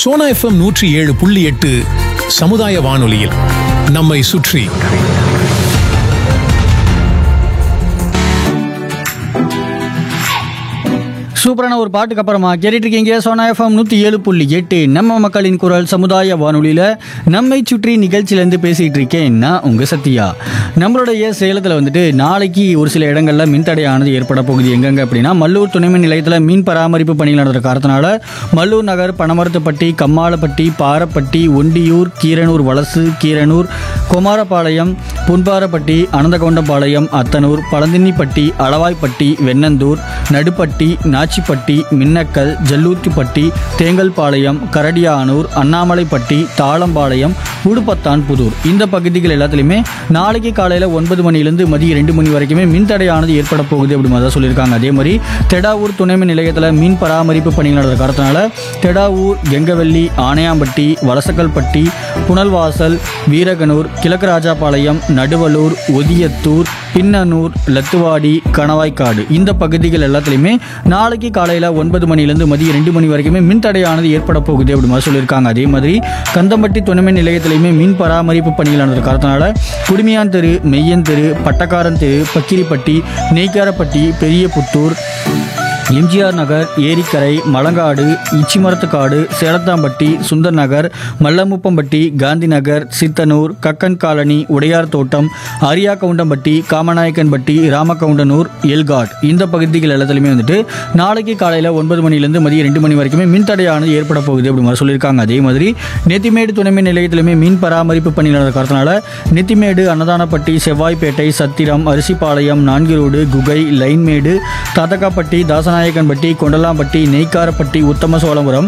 Sona FM நூற்றி ஏழு புள்ளி எட்டு சமுதாய வானொலியில் நம்மை சுற்றி சூப்பரான ஒரு பாட்டுக்கு அப்புறமா கேட்டுட்டு இருக்கீங்க சோனா எஃப்எம் நூற்றி ஏழு புள்ளி எட்டு நம்ம மக்களின் குரல் சமுதாய வானொலியில் நம்மை சுற்றி நிகழ்ச்சியிலேருந்து பேசிகிட்டு இருக்கேன் நான் உங்கள் சத்யா நம்மளுடைய சேலத்தில் வந்துட்டு நாளைக்கு ஒரு சில இடங்களில் மின்தடையானது ஏற்பட போகுது எங்கெங்க அப்படின்னா மல்லூர் துணைமின் நிலையத்தில் மீன் பராமரிப்பு பணிகள் நடந்த காரணத்தினால மல்லூர் நகர் பனமரத்துப்பட்டி கம்மாளப்பட்டி பாரப்பட்டி ஒண்டியூர் கீரனூர் வலசு கீரனூர் குமாரபாளையம் புன்பாரப்பட்டி அனந்தகவுண்டம்பாளையம் அத்தனூர் பழந்தின்னிப்பட்டி அளவாய்ப்பட்டி வெண்ணந்தூர் நடுப்பட்டி நாச்சிப்பட்டி மின்னக்கல் ஜல்லூத்திப்பட்டி தேங்கல்பாளையம் கரடியானூர் அண்ணாமலைப்பட்டி தாளம்பாளையம் உடுப்பத்தான் புதூர் இந்த பகுதிகள் எல்லாத்துலேயுமே நாளைக்கு காலையில் ஒன்பது மணிலேருந்து மதியம் ரெண்டு மணி வரைக்குமே மின்தடையானது ஏற்பட போகுது அப்படி மாதிரி தான் சொல்லியிருக்காங்க அதே மாதிரி தெடாவூர் துணைமின் நிலையத்தில் மீன் பராமரிப்பு பணிகள் நடந்த காரணத்தினால தெடாவூர் கெங்கவெள்ளி ஆனையாம்பட்டி வலசக்கல்பட்டி புனல்வாசல் வீரகனூர் கிழக்கு ராஜாபாளையம் நடுவலூர் ஒதியத்தூர் பின்னனூர் லத்துவாடி கணவாய்க்காடு இந்த பகுதிகள் எல்லாத்துலேயுமே நாளைக்கு காலையில் ஒன்பது மணிலேருந்து மதியம் ரெண்டு மணி வரைக்குமே மின்தடையானது ஏற்பட போகுது அப்படி மாதிரி சொல்லியிருக்காங்க அதே மாதிரி கந்தம்பட்டி துணைமின் நிலையத்திலையுமே மின் பராமரிப்பு பணிகள் நடந்த காரணத்தினால குடுமியான் தெரு மெய்யன் தெரு பட்டக்காரன் தெரு பக்கிரிப்பட்டி நெய்க்காரப்பட்டி பெரியபுத்தூர் எம்ஜிஆர் நகர் ஏரிக்கரை மலங்காடு இச்சிமரத்துக்காடு சேலத்தாம்பட்டி சுந்தர் நகர் மல்லமுப்பம்பட்டி காந்தி நகர் சித்தனூர் கக்கன் காலனி உடையார் தோட்டம் அரியாக்கவுண்டம்பட்டி காமநாயக்கன்பட்டி ராமக்கவுண்டனூர் எல்காட் இந்த பகுதிகள் எல்லாத்துலேயுமே வந்துட்டு நாளைக்கு காலையில் ஒன்பது மணிலேருந்து மதியம் ரெண்டு மணி வரைக்குமே மின்தடையானது ஏற்பட போகுது அப்படி மாதிரி சொல்லியிருக்காங்க அதே மாதிரி நெத்திமேடு துணைமின் நிலையத்திலுமே மின் பராமரிப்பு பணி நடந்த காரணத்தினால நெத்திமேடு அன்னதானப்பட்டி செவ்வாய்ப்பேட்டை சத்திரம் அரிசிப்பாளையம் நான்கு ரோடு குகை லைன்மேடு தாத்தக்காப்பட்டி தாசநாயக்கன்பட்டி கொண்டலாம்பட்டி நெய்க்காரப்பட்டி உத்தம சோழபுரம்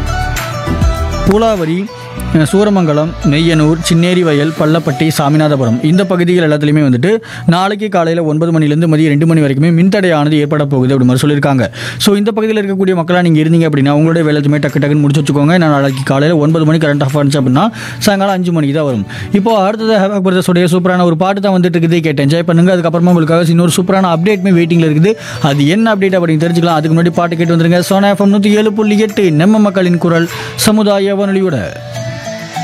பூலாவரி அஹ், சூரமங்கலம் மெய்யனூர் சின்னேரி வயல் பள்ளப்பட்டி சாமிநாதபுரம் இந்த பகுதிகள் எல்லாத்துலேயுமே வந்துட்டு நாளைக்கு காலையில் ஒன்பது மணிலேருந்து மதியம் ரெண்டு மணி வரைக்குமே மின்தடையானது ஏற்பட போகுது அப்படி மாதிரி சொல்லியிருக்காங்க ஸோ இந்த பகுதியில் இருக்கக்கூடிய மக்களாக நீங்கள் இருந்தீங்க அப்படின்னா உங்களுடைய வேலையுமே டக்கு டக்குன்னு முடிச்சு வச்சுக்கோங்க நான் நாளைக்கு காலையில் ஒன்பது மணி கரண்ட் ஆஃப் ஆனிச்சு அப்படின்னா சாயங்காலம் அஞ்சு மணிக்கு தான் வரும் இப்போ அடுத்தது ஹேவாக் பிரதர்ஸோடைய சூப்பரான ஒரு பாட்டு தான் வந்துட்டு இருக்குது கேட்டு என்ஜாய் பண்ணுங்க அதுக்கப்புறமா உங்களுக்காக இன்னொரு சூப்பரான அப்டேட்மே வெயிட்டிங்கில் இருக்குது அது என்ன அப்டேட் அப்படின்னு தெரிஞ்சுக்கலாம் அதுக்கு முன்னாடி பாட்டு கேட்டு வந்துருங்க சோனா எஃப்எம் நூற்றி ஏழு புள்ளி எட்டு நம்ம மக்களின் குரல் சமுதாய வானொலியோட